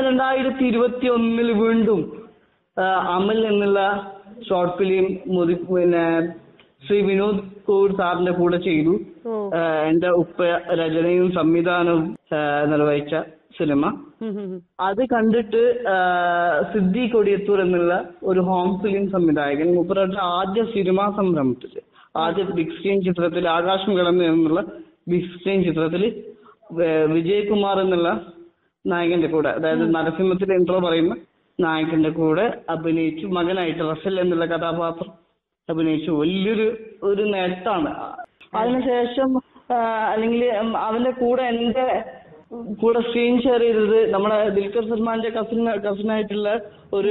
രണ്ടായിരത്തി ഇരുപത്തി ഒന്നിൽ വീണ്ടും ആ, അമൽ എന്നുള്ള ഷോർട്ട് ഫിലിം മുതി പിന്നെ ശ്രീ വിനോദ് കോവിഡ് സാറിന്റെ കൂടെ ചെയ്തു ഓ ആ, എന്റെ ഉപ്പ രചനയും സംവിധാനവും ആ, നിർവഹിച്ച സിനിമ ഉം, ഉം, ഉം. അത് കണ്ടിട്ട് ആ, സിദ്ദി കൊടിയത്തൂർ എന്നുള്ള ഒരു ഹോം ഫിലിം സംവിധായകൻ മൂപ്പരുടെ ആദ്യ സിനിമാ സംരംഭത്തില് ആദ്യ ബിഗ് സ്ക്രീൻ ചിത്രത്തിൽ ആകാശം കിടന്നു എന്നുള്ള ബിഗ് സ്ക്രീൻ ചിത്രത്തിൽ വിജയകുമാർ എന്നുള്ള നായകന്റെ കൂടെ അതായത് നരസിംഹത്തിലെ ഇൻട്രോ പറയുന്ന നായകന്റെ കൂടെ അഭിനയിച്ചു മകനായിട്ട് റസൽ എന്നുള്ള കഥാപാത്രം അഭിനയിച്ചു വലിയൊരു ഒരു നേട്ടമാണ് അതിനുശേഷം അല്ലെങ്കിൽ അവന്റെ കൂടെ എന്റെ കൂടെ സ്ക്രീൻ ഷെയർ ചെയ്തത് നമ്മുടെ ദുൽഖർ സൽമാന്റെ കസിൻ കസിനായിട്ടുള്ള ഒരു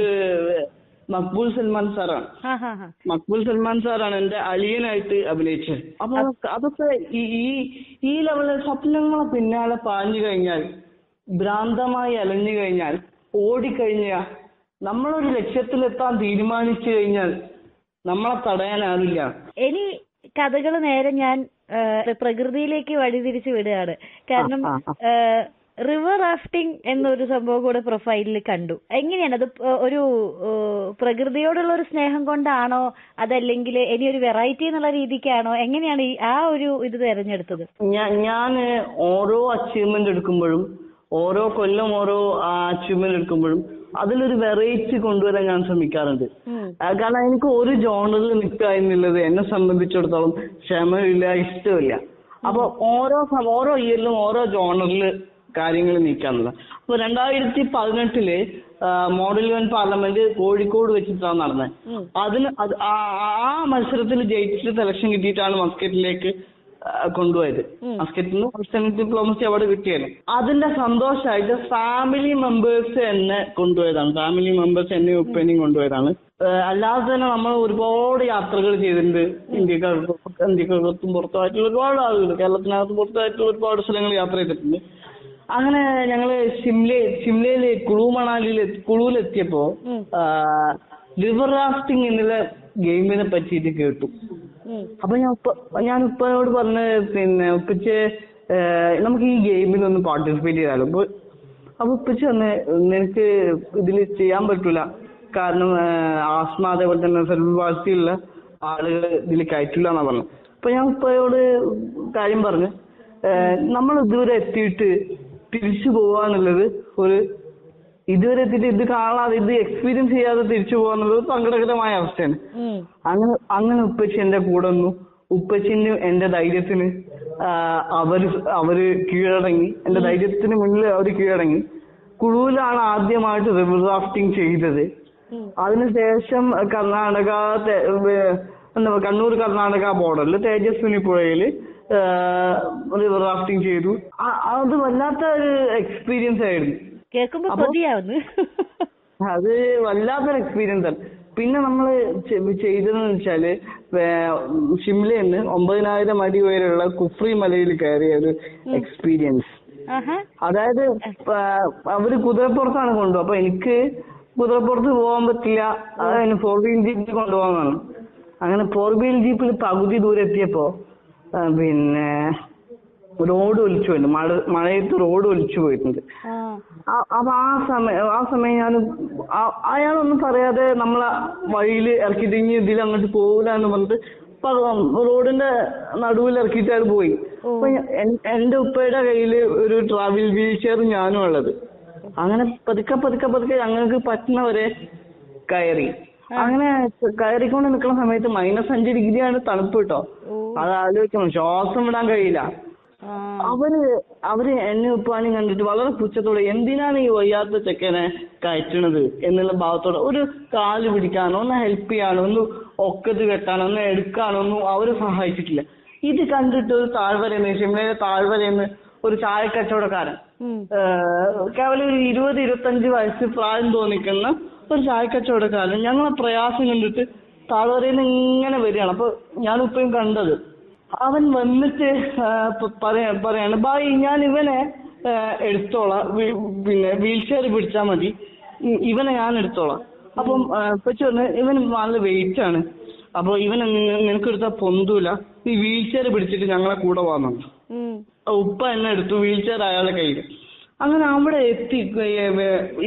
മക്ബൂൽ സൽമാൻ സാറാണ് ആ ഹാ ഹാ മക്ബൂൽ സൽമാൻ സാറാണ് എന്റെ അളിയനായിട്ട് അഭിനയിച്ചത് അപ്പൊ അതൊക്കെ ഈ ഈ- ഈ ലെവലിൽ സ്വപ്നങ്ങളെ പിന്നാലെ പാഞ്ഞു കഴിഞ്ഞാൽ ഭ്രാന്തമായി അലഞ്ഞു കഴിഞ്ഞാൽ ഓടിക്കഴിഞ്ഞാൽ നമ്മളൊരു ലക്ഷ്യത്തിലെത്താൻ തീരുമാനിച്ചു കഴിഞ്ഞാൽ നമ്മളെ തടയാനാവില്ല ഇനി കഥകൾ നേരെ ഞാൻ ആ, പ്രകൃതിയിലേക്ക് വഴിതിരിച്ചു വിടുകയാണ് കാരണം ആ, ആ, റിവർ റാഫ്റ്റിംഗ് എന്നൊരു സംഭവം കൂടെ പ്രൊഫൈലിൽ കണ്ടു എങ്ങനെയാണ് അത് പ- ഒരു ആ, പ്രകൃതിയോടുള്ള ഒരു സ്നേഹം കൊണ്ടാണോ അതല്ലെങ്കിൽ ഇനി ഒരു വെറൈറ്റി എന്നുള്ള രീതിക്കാണോ എങ്ങനെയാണ് ഈ ആ ഒരു ഇത് തെരഞ്ഞെടുത്തത് ഞാൻ ഞാന് ഓരോ അച്ചീവ്മെന്റ് എടുക്കുമ്പോഴും ഓരോ കൊല്ലം ഓരോ അച്ചീവ്മെന്റ് എടുക്കുമ്പോഴും അതിലൊരു വെറൈറ്റി കൊണ്ടുവരാൻ ഞാൻ ശ്രമിക്കാറുണ്ട് ഉം. ആ, കാരണം എനിക്ക് ഒരു ജോണറിൽ നിൽക്കുക എന്നുള്ളത് എന്നെ സംബന്ധിച്ചിടത്തോളം ക്ഷമയില്ല ഇഷ്ടമില്ല അപ്പൊ ഓരോ സം- ഓരോ ഇയറിലും ഓരോ ജോണറിൽ കാര്യങ്ങൾ നീക്കാന്നുള്ളത് അപ്പൊ രണ്ടായിരത്തി പതിനെട്ടില് മോഡൽ വൺ പാർലമെന്റ് കോഴിക്കോട് വെച്ചിട്ടാണ് നടന്നത് ഉം. അതിന് അത് ആ- ആ മത്സരത്തിൽ ജയിച്ചിട്ട് സെലക്ഷൻ കിട്ടിയിട്ടാണ് മസ്കറ്റിലേക്ക് ആ, കൊണ്ടുപോയത് ഉം. മസ്കറ്റിൽ നിന്ന് ക്രിസ്ത്യൻ ഡിപ്ലോമസി അവാർഡ് കിട്ടിയത് അതിന്റെ സന്തോഷമായിട്ട് ഫാമിലി മെമ്പേഴ്സ് എന്നെ കൊണ്ടുപോയതാണ് ഫാമിലി മെമ്പേഴ്സ് എന്നെ ഉപ്പനെയും കൊണ്ടുപോയതാണ് ഏഹ് അല്ലാതെ തന്നെ നമ്മൾ ഒരുപാട് യാത്രകൾ ചെയ്തിട്ടുണ്ട് ഇന്ത്യക്കകത്തും ഇന്ത്യക്കകത്തും പുറത്തുമായിട്ടുള്ള ഒരുപാട് ആളുകൾ കേരളത്തിനകത്തും പുറത്തായിട്ടുള്ള ഒരുപാട് സ്ഥലങ്ങൾ യാത്ര ചെയ്തിട്ടുണ്ട് അങ്ങനെ ഞങ്ങള് ഷിംല ഷിംലയില് കുളു മണാലിയിൽ കുളുവിലെത്തിയപ്പോ ഉം. റിവർ റാഫ്റ്റിംഗ് എന്നുള്ള ഗെയിമിനെ പറ്റിയിട്ട് കേട്ടു ഉം. അപ്പൊ ഞാൻ ഉപ്പ ഞാൻ ഉപ്പനോട് പറഞ്ഞ് പിന്നെ ഉപ്പച്ച് നമുക്ക് ഈ ഗെയിമിൽ ഒന്ന് പാർട്ടിസിപ്പേറ്റ് ചെയ്താലോ അപ്പൊ അപ്പൊ ഉപ്പച്ച് പറഞ്ഞ് നിനക്ക് ഇതിൽ ചെയ്യാൻ പറ്റൂല കാരണം ഏഹ്, ആസ്മ അതേപോലെ തന്നെ സെൽവാസിയുള്ള ആളുകൾ ഇതിൽ കയറ്റില്ല എന്നാ പറഞ്ഞു അപ്പൊ ഞാൻ ഉപ്പയോട് കാര്യം പറഞ്ഞു നമ്മൾ ഇതുവരെ എത്തിയിട്ട് തിരിച്ചു പോവാന്നുള്ളത് ഒരു ഇതുവരെ എത്തിയിട്ട് ഇത് കാണാതെ ഇത് എക്സ്പീരിയൻസ് ചെയ്യാതെ തിരിച്ചു പോവാന്നുള്ളത് സങ്കടകരമായ അവസ്ഥയാണ് ഉം. അങ്ങനെ അങ്ങനെ ഉപ്പച്ചി എന്റെ കൂടെ വന്നു ഉപ്പച്ചിന് എന്റെ ധൈര്യത്തിന് ആ, അവര് അവര് കീഴടങ്ങി എന്റെ ധൈര്യത്തിന് മുന്നിൽ അവര് കീഴടങ്ങി കുളുവിലാണ് ആദ്യമായിട്ട് റിവർ റാഫ്റ്റിംഗ് ചെയ്തത് ഉം. അതിനുശേഷം കർണാടക തെ- വേ- എന്താ പറയുക, കണ്ണൂർ കർണാടക ബോർഡറിൽ തേജസ്വിനി പുഴയില് റിവർ റാഫ്റ്റിംഗ് ചെയ്തു ആ- അത് വല്ലാത്ത ഒരു എക്സ്പീരിയൻസ് ആയിരുന്നു കേൾക്കുമ്പോ അപ്പൊ- കൊതിയാവുന്നു അത് വല്ലാത്തൊരു എക്സ്പീരിയൻസ് ആണ് പിന്നെ നമ്മള് ചെ- ചെയ്തതെന്ന് വെച്ചാല് ഷിംലയിൽ ഒമ്പതിനായിരം അടി ഉയരമുള്ള കുഫ്രി മലയിൽ കയറിയ ഒരു എക്സ്പീരിയൻസ് ആഹാ അതായത് ആ, അവര് കുതിരപ്പുറത്താണ് കൊണ്ടുപോകും അപ്പൊ എനിക്ക് കുതിരപ്പുറത്ത് പോകാൻ പറ്റില്ല അതിന് ഫോർ വീൽ ജീപ്പിൽ കൊണ്ടുപോകാന്നാണ് അങ്ങനെ ഫോർ വീൽ ജീപ്പിൽ പകുതി ദൂരം എത്തിയപ്പോ ആ, പിന്നെ റോഡ് ഒലിച്ചു പോയിട്ടുണ്ട് മഴ മഴയത്ത് റോഡ് ഒലിച്ചു പോയിട്ടുണ്ട് ആ ആ- അപ്പൊ ആ സമയം ആ സമയം ഞാൻ അയാളൊന്നും പറയാതെ നമ്മളെ വഴിയിൽ ഇറക്കിയിട്ട് ഇനി ഇതിൽ അങ്ങോട്ട് പോകില്ല എന്ന് പറഞ്ഞിട്ട് പ- റോഡിന്റെ നടുവിൽ ഇറക്കിയിട്ട് അയാൾ പോയി ഓ. അപ്പൊ ഞാൻ- എൻ- എന്റെ ഉപ്പയുടെ കയ്യിൽ ഒരു ട്രാവൽ വീൽ ചെയർ ഞാനും ഉള്ളത് അങ്ങനെ പതുക്കെ പതുക്കെ പതുക്കെ ഞങ്ങൾക്ക് പറ്റുന്നവരെ കയറി അങ്ങനെ കയറിക്കൊണ്ട് നിൽക്കുന്ന സമയത്ത് മൈനസ് അഞ്ച് ഡിഗ്രിയാണ് തണുപ്പ് കേട്ടോ ഓ അത് ആലോചിക്കണം ശ്വാസം വിടാൻ കഴിയില്ല ആ അവര് അവര് എന്നെ ഉപ്പാനും കണ്ടിട്ട് വളരെ പുച്ഛത്തോടെ എന്തിനാണ് ഈ വയ്യാത്ത ചെക്കനെ കയറ്റണത് എന്നുള്ള ഭാവത്തോടെ ഒരു കാല് പിടിക്കാനോ ഒന്ന് ഹെൽപ്പ് ചെയ്യാനോ ഒന്ന് ഒക്കത്ത് കെട്ടാനോ ഒന്ന് എടുക്കാനോ ഒന്നും അവര് സഹായിച്ചിട്ടില്ല ഇത് കണ്ടിട്ട് ഒരു താഴ്വരയെന്ന് ഷിംലയിലെ താഴ്വരയെന്ന് ഒരു ചായക്കച്ചവടക്കാരൻ ഉം. ഏഹ് കേവലം ഒരു ഇരുപത് ഇരുപത്തഞ്ച് വയസ്സ് പ്രായം തോന്നിക്കുന്ന ഒരു ചായക്കച്ചവടക്കാരൻ ഞങ്ങളെ പ്രയാസം കണ്ടിട്ട് താഴ്വരയിൽ നിന്ന് ഇങ്ങനെ വരികയാണ് അപ്പൊ ഞാൻ ഉപ്പയും കണ്ടത് അവൻ വന്നിട്ട് ഏഹ് പ- പറയാ പറയാണ് ബായ് ഞാൻ ഇവനെ ഏഹ് എടുത്തോളാം വി- പിന്നെ വീൽ ചെയർ പിടിച്ചാൽ മതി ഇ- ഇവനെ ഞാൻ എടുത്തോളാം അപ്പം കൊച്ചു പറഞ്ഞു ഇവൻ നല്ല വെയിറ്റ് ആണ് അപ്പൊ ഇവൻ നിനക്കെടുത്താൽ പൊന്തൂല നീ വീൽ ചെയർ പിടിച്ചിട്ട് ഞങ്ങളെ കൂടെ വന്നു ഉം. ഉപ്പ എന്നെ എടുത്തു വീൽ ചെയർ അയാളുടെ കയ്യിൽ അങ്ങനെ അവിടെ എത്തി ഏ, വേ-